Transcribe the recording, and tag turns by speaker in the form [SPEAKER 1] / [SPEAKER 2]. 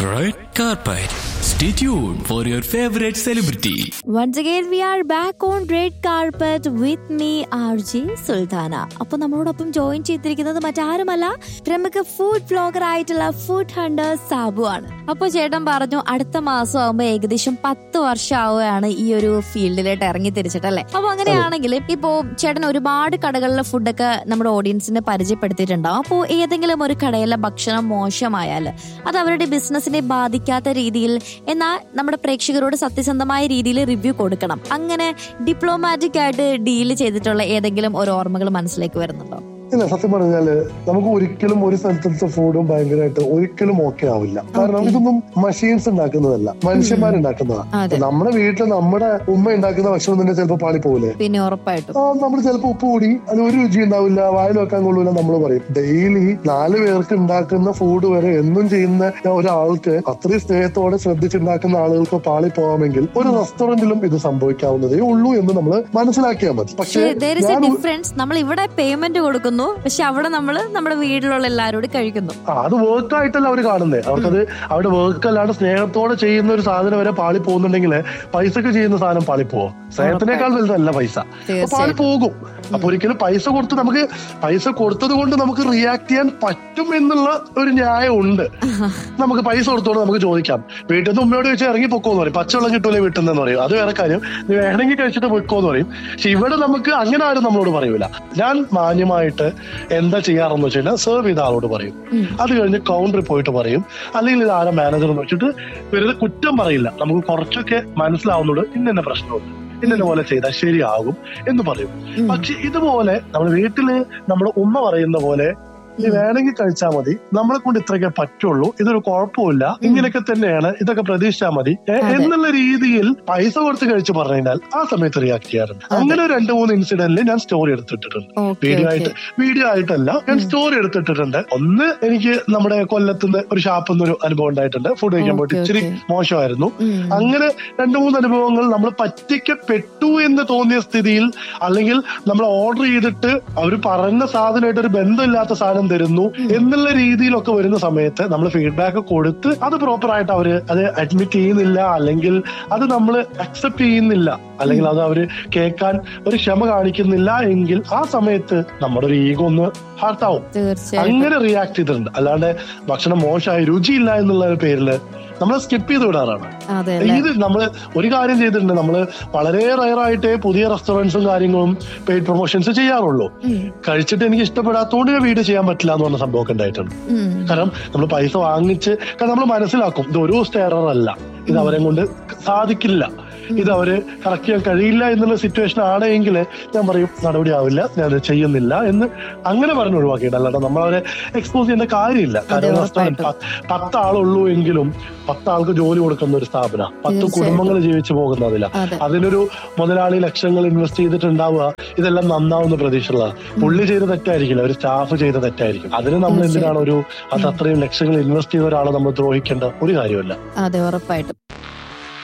[SPEAKER 1] Red carpet. Stay tuned for your favorite celebrity.
[SPEAKER 2] Once again, we are back on red carpet with me, RJ Sultana അപ്പൊ നമ്മളോടൊപ്പം join ചെയ്തിരിക്കുന്നത് മറ്റാരുമല്ല പ്രമുഖ food blogger ആയിട്ടുള്ള food hunter Sabu ആണ് അപ്പൊ ചേട്ടൻ പറഞ്ഞു അടുത്ത മാസം ആകുമ്പോ ഏകദേശം പത്ത് വർഷം ആവുകയാണ് ഈ ഒരു ഫീൽഡിലോട്ട് ഇറങ്ങി തിരിച്ചിട്ടല്ലേ അപ്പൊ അങ്ങനെയാണെങ്കിൽ ഇപ്പോ ചേട്ടൻ ഒരുപാട് കടകളിലെ ഫുഡൊക്കെ നമ്മുടെ ഓഡിയൻസിന് പരിചയപ്പെടുത്തിയിട്ടുണ്ടാവും അപ്പോൾ ഏതെങ്കിലും ഒരു കടയിലെ ഭക്ഷണം മോശമായാൽ അത് അവരുടെ ബിസിനസിനെ ബാധിക്കാത്ത രീതിയിൽ എന്നാൽ നമ്മുടെ പ്രേക്ഷകരോട് സത്യസന്ധമായ രീതിയിൽ റിവ്യൂ കൊടുക്കണം അങ്ങനെ ഡിപ്ലോമാറ്റിക് ആയിട്ട് ഡീൽ ചെയ്തിട്ടുള്ള ഏതെങ്കിലും ഒരു ഓർമ്മകൾ മനസ്സിലേക്ക് വരുന്നുണ്ടോ
[SPEAKER 3] ഇല്ല സത്യം പറഞ്ഞാല് നമുക്ക് ഒരിക്കലും ഒരു സ്ഥലത്തെ ഫുഡും ഭയങ്കരമായിട്ട് ഒരിക്കലും ഓക്കെ ആവില്ല കാരണം ഇതൊന്നും മെഷീൻസ് ഉണ്ടാക്കുന്നതല്ല മനുഷ്യന്മാരുണ്ടാക്കുന്നതാണ്
[SPEAKER 2] അതെ.
[SPEAKER 3] നമ്മുടെ വീട്ടിൽ നമ്മുടെ ഉമ്മ ഉണ്ടാക്കുന്ന ഭക്ഷണം തന്നെ ചിലപ്പോൾ പാളി പോകില്ലേ
[SPEAKER 2] പിന്നെ ഉറപ്പായിട്ടും
[SPEAKER 3] ആ നമ്മൾ ചിലപ്പോൾ ഉപ്പ് കൂടി അത് ഒരു രുചി ഉണ്ടാവില്ല വായിൽ വെക്കാൻ കൊള്ളൂല നമ്മൾ പറയും ഡെയിലി നാല് പേർക്ക് ഉണ്ടാക്കുന്ന ഫുഡ് വരെ എന്നും ചെയ്യുന്ന ഒരാൾക്ക് അത്രയും സ്നേഹത്തോടെ ശ്രദ്ധിച്ചുണ്ടാക്കുന്ന ആളുകൾക്ക് പാളി പോകാമെങ്കിൽ ഒരു റെസ്റ്റോറന്റിലും ഇത് സംഭവിക്കാവുന്നതേ ഉള്ളൂ എന്ന് നമ്മൾ മനസ്സിലാക്കിയാൽ മതി
[SPEAKER 2] പക്ഷേ there is a
[SPEAKER 3] ഞാൻ
[SPEAKER 2] ഡിഫറൻസ് നമ്മൾ ഇവിടെ പേയ്മെന്റ് കൊടുക്കുന്നു പക്ഷെ അവിടെ നമ്മൾ നമ്മുടെ വീട്ടിലുള്ള എല്ലാവരോടും കഴിക്കുന്നു
[SPEAKER 3] ആ, അത് വർക്ക് ആയിട്ടല്ല അവർ കാണുന്നത് അവർക്കത് അവിടെ വർക്ക് അല്ലാണ്ട് സ്നേഹത്തോടെ ചെയ്യുന്ന ഒരു സാധനം വരെ പാളി പോകുന്നുണ്ടെങ്കിൽ പൈസക്ക് ചെയ്യുന്ന സാധനം പാളി പോവും സ്നേഹത്തിനേക്കാൾ വലുതല്ല പൈസ അപ്പൊ പാളി പോകും അപ്പൊ ഒരിക്കലും പൈസ കൊടുത്ത് നമുക്ക് പൈസ കൊടുത്തത് കൊണ്ട് നമുക്ക് റിയാക്ട് ചെയ്യാൻ പറ്റും എന്നുള്ള ഒരു ന്യായം ഉണ്ട് നമുക്ക് പൈസ കൊടുത്തോണ്ട് നമുക്ക് ചോദിക്കാം വീട്ടിൽ നിന്ന് ഉമ്മയോട് ചോദിച്ചാൽ ഇറങ്ങി പൊക്കോന്ന് പറയും പച്ചവെള്ളം കിട്ടൂലേ വീട്ടിൽ നിന്നെന്ന് പറയും അത് വേറെ കാര്യം നീ വേണമെങ്കിൽ കഴിച്ചിട്ട് പൊയ്ക്കോന്ന് പറയും പക്ഷെ ഇവിടെ നമുക്ക് അങ്ങനെ ആരും നമ്മളോട് പറയൂല ഞാൻ മാന്യമായിട്ട് എന്താ ചെയ്യാറെന്ന് വെച്ച് കഴിഞ്ഞാൽ സെർവ് ചെയ്ത ആളോട് പറയും അത് കഴിഞ്ഞ് കൗണ്ടറിൽ പോയിട്ട് പറയും അല്ലെങ്കിൽ ഇത് ആരാ മാനേജർ എന്ന് വെച്ചിട്ട് വെറുതെ കുറ്റം പറയില്ല നമുക്ക് കുറച്ചൊക്കെ മനസ്സിലാവുന്നുണ്ട് ഇന്ന പ്രശ്നമുണ്ട് ഇന്ന പോലെ ചെയ്താൽ ശരിയാകും എന്ന് പറയും പക്ഷെ ഇതുപോലെ നമ്മൾ വീട്ടില് നമ്മുടെ ഉമ്മ പറയുന്ന പോലെ നീ വേണമെങ്കിൽ കഴിച്ചാൽ മതി നമ്മളെ കൊണ്ട് ഇത്രയൊക്കെ പറ്റുള്ളൂ ഇതൊരു കുഴപ്പമില്ല ഇങ്ങനെയൊക്കെ തന്നെയാണ് ഇതൊക്കെ പ്രതീക്ഷിച്ചാൽ മതി ഏ, എന്നുള്ള രീതിയിൽ പൈസ കൊടുത്ത് കഴിച്ച് പറഞ്ഞു കഴിഞ്ഞാൽ ആ സമയത്ത് റിയാക്ട് ചെയ്യാറുണ്ട് അങ്ങനെ ഒരു രണ്ട് മൂന്ന് ഇൻസിഡന്റിൽ ഞാൻ സ്റ്റോറി എടുത്തിട്ടിട്ടുണ്ട്
[SPEAKER 2] ഓക്കെ
[SPEAKER 3] വീഡിയോ ആയിട്ട് വീഡിയോ ആയിട്ടല്ല ഞാൻ സ്റ്റോറി എടുത്തിട്ടിട്ടുണ്ട് ഒന്ന് എനിക്ക് നമ്മുടെ കൊല്ലത്തുനിന്ന് ഒരു ഷാപ്പിൽ നിന്ന് ഒരു അനുഭവം ഉണ്ടായിട്ടുണ്ട് ഫുഡ് കഴിക്കാൻ പോയിട്ട്
[SPEAKER 2] Okay,
[SPEAKER 3] ഇച്ചിരി
[SPEAKER 2] okay.
[SPEAKER 3] മോശമായിരുന്നു അങ്ങനെ രണ്ടു മൂന്ന് അനുഭവങ്ങൾ നമ്മൾ പറ്റിക്കപ്പെട്ടു എന്ന് തോന്നിയ സ്ഥിതിയിൽ അല്ലെങ്കിൽ നമ്മൾ ഓർഡർ ചെയ്തിട്ട് അവർ പറഞ്ഞ സാധനമായിട്ട് ഒരു ബന്ധമില്ലാത്ത സാധനം തരുന്നു എന്നുള്ള രീതിയിലൊക്കെ വരുന്ന സമയത്ത് നമ്മൾ ഫീഡ്ബാക്ക് കൊടുത്ത് അത് പ്രോപ്പർ ആയിട്ട് അവര് അത് അഡ്മിറ്റ് ചെയ്യുന്നില്ല അല്ലെങ്കിൽ അത് നമ്മൾ അക്സെപ്റ്റ് ചെയ്യുന്നില്ല അല്ലെങ്കിൽ അത് അവര് കേൾക്കാൻ ഒരു ക്ഷമ കാണിക്കുന്നില്ല എങ്കിൽ ആ സമയത്ത് നമ്മുടെ ഒരു ഈഗോ ഒന്ന് ഹാർട്ടാവും
[SPEAKER 2] തീർച്ചയായും
[SPEAKER 3] അങ്ങനെ റിയാക്ട് ചെയ്തിട്ടുണ്ട് അല്ലാണ്ട് ഭക്ഷണം മോശമായി രുചിയില്ല എന്നുള്ള ഒരു പേരില് നമ്മൾ സ്കിപ്പ് ചെയ്ത് വിടാറാണ്
[SPEAKER 2] അതെ അല്ലേ
[SPEAKER 3] ഇത് നമ്മൾ ഒരു കാര്യം ചെയ്തിട്ടുണ്ട് നമ്മൾ വളരെ റയറായിട്ടേ പുതിയ റെസ്റ്റോറൻറ്റ്സും കാര്യങ്ങളും പെയ്ഡ് പ്രൊമോഷൻസ് ചെയ്യാറുള്ളൂ കഴിച്ചിട്ട് എനിക്ക് ഇഷ്ടപ്പെടാത്തതുകൊണ്ട് ഞാൻ വീഡിയോ ചെയ്യാൻ പറ്റില്ല എന്ന് പറഞ്ഞ സംഭവമൊക്കെ ഉണ്ടായിട്ടുണ്ട്
[SPEAKER 2] ഉം.
[SPEAKER 3] കാരണം നമ്മൾ പൈസ വാങ്ങിച്ച് കാരണം നമ്മൾ മനസ്സിലാക്കും ഇത് ഒരു സ്റ്റെറർ അല്ല ഇത് അവരെ കൊണ്ട് സാധിക്കില്ല ഇത് അവര് കറക്റ്റ് ചെയ്യാൻ കഴിയില്ല എന്നുള്ള സിറ്റുവേഷൻ ആണെങ്കിൽ ഞാൻ പറയും നടപടി ആവില്ല ഞാൻ അത് ചെയ്യുന്നില്ല എന്ന് അങ്ങനെ പറഞ്ഞ് ഒഴിവാക്കിയിട്ട് അല്ലാതെ നമ്മൾ അവരെ എക്സ്പോസ് ചെയ്യേണ്ട കാര്യമില്ല കാരണം റെസ്റ്റോറൻറ്റ് പത്ത് ആളുള്ളൂ എങ്കിലും പത്ത് ആൾക്ക് ജോലി കൊടുക്കുന്ന ഒരു സ്ഥാപന പത്ത്
[SPEAKER 2] തീർച്ചയായിട്ടും.
[SPEAKER 3] കുടുംബങ്ങൾ ജീവിച്ചു പോകുന്നതില്ല
[SPEAKER 2] അതെ
[SPEAKER 3] അതിനൊരു മുതലാളി ലക്ഷങ്ങൾ ഇൻവെസ്റ്റ് ചെയ്തിട്ടുണ്ടാവുക ഇതെല്ലാം നന്നാവുന്ന പ്രതീക്ഷയുള്ള പുള്ളി ചെയ്ത തെറ്റായിരിക്കില്ല ഒരു സ്റ്റാഫ് ചെയ്ത തെറ്റായിരിക്കും അതിന് നമ്മൾ എന്തിനാണ് ഒരു അത് അത്രയും ലക്ഷങ്ങൾ ഇൻവെസ്റ്റ് ചെയ്ത ഒരാളെ നമ്മൾ ദ്രോഹിക്കേണ്ട ഒരു കാര്യമല്ല
[SPEAKER 2] അതെ ഉറപ്പായിട്ടും